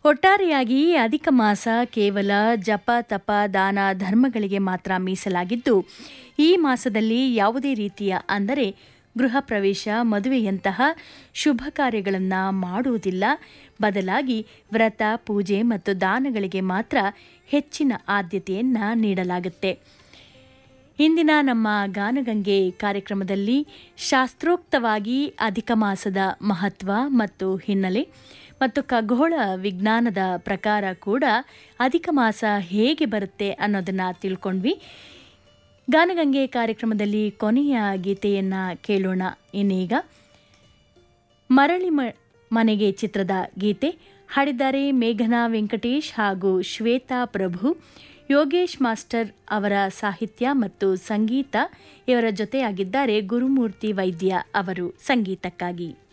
ಒಟ್ಟಾರೆಯಾಗಿ ಅಧಿಕ ಮಾಸ ಕೇವಲ ಜಪ ತಪ ದಾನ ಧರ್ಮಗಳಿಗೆ ಮಾತ್ರ ಮೀಸಲಾಗಿದ್ದು ಈ ಮಾಸದಲ್ಲಿ ಯಾವುದೇ ರೀತಿಯ ಅಂದರೆ ಗೃಹ ಪ್ರವೇಶ ಮದುವೆಯಂತಹ ಶುಭ ಕಾರ್ಯಗಳನ್ನು ಮಾಡುವುದಿಲ್ಲ ಬದಲಾಗಿ ವ್ರತ ಪೂಜೆ ಮತ್ತು ದಾನಗಳಿಗೆ ಮಾತ್ರ ಹೆಚ್ಚಿನ ಆದ್ಯತೆಯನ್ನು ನೀಡಲಾಗುತ್ತೆ ಇಂದಿನ ನಮ್ಮ ಗಾನಗಂಗೆ ಕಾರ್ಯಕ್ರಮದಲ್ಲಿ ಶಾಸ್ತ್ರೋಕ್ತವಾಗಿ ಅಧಿಕ ಮಾಸದ ಮಹತ್ವ ಮತ್ತು ಹಿನ್ನೆಲೆ ಮತ್ತು ಖಗೋಳ ವಿಜ್ಞಾನದ ಪ್ರಕಾರ ಕೂಡ ಅಧಿಕ ಮಾಸ ಹೇಗೆ ಬರುತ್ತೆ ಅನ್ನೋದನ್ನ ತಿಳ್ಕೊಂಡ್ವಿ ಗಾನಗಂಗೆ ಕಾರ್ಯಕ್ರಮದಲ್ಲಿ ಕೊನೆಯ ಗೀತೆಯನ್ನ ಕೇಳೋಣ ಇನ್ನೀಗ ಮರಳಿ ಮ- ಮನೆಗೆ ಚಿತ್ರದ ಗೀತೆ ಹಾಡಿದ್ದಾರೆ ಮೇಘನಾ ವೆಂಕಟೇಶ್ ಹಾಗೂ ಶ್ವೇತಾ ಪ್ರಭು ಯೋಗೇಶ್ ಮಾಸ್ಟರ್ ಅವರ ಸಾಹಿತ್ಯ ಮತ್ತು ಸಂಗೀತ ಇವರ ಜೊತೆಯಾಗಿದ್ದಾರೆ ಗುರುಮೂರ್ತಿ ವೈದ್ಯ ಅವರು ಸಂಗೀತಕ್ಕಾಗಿ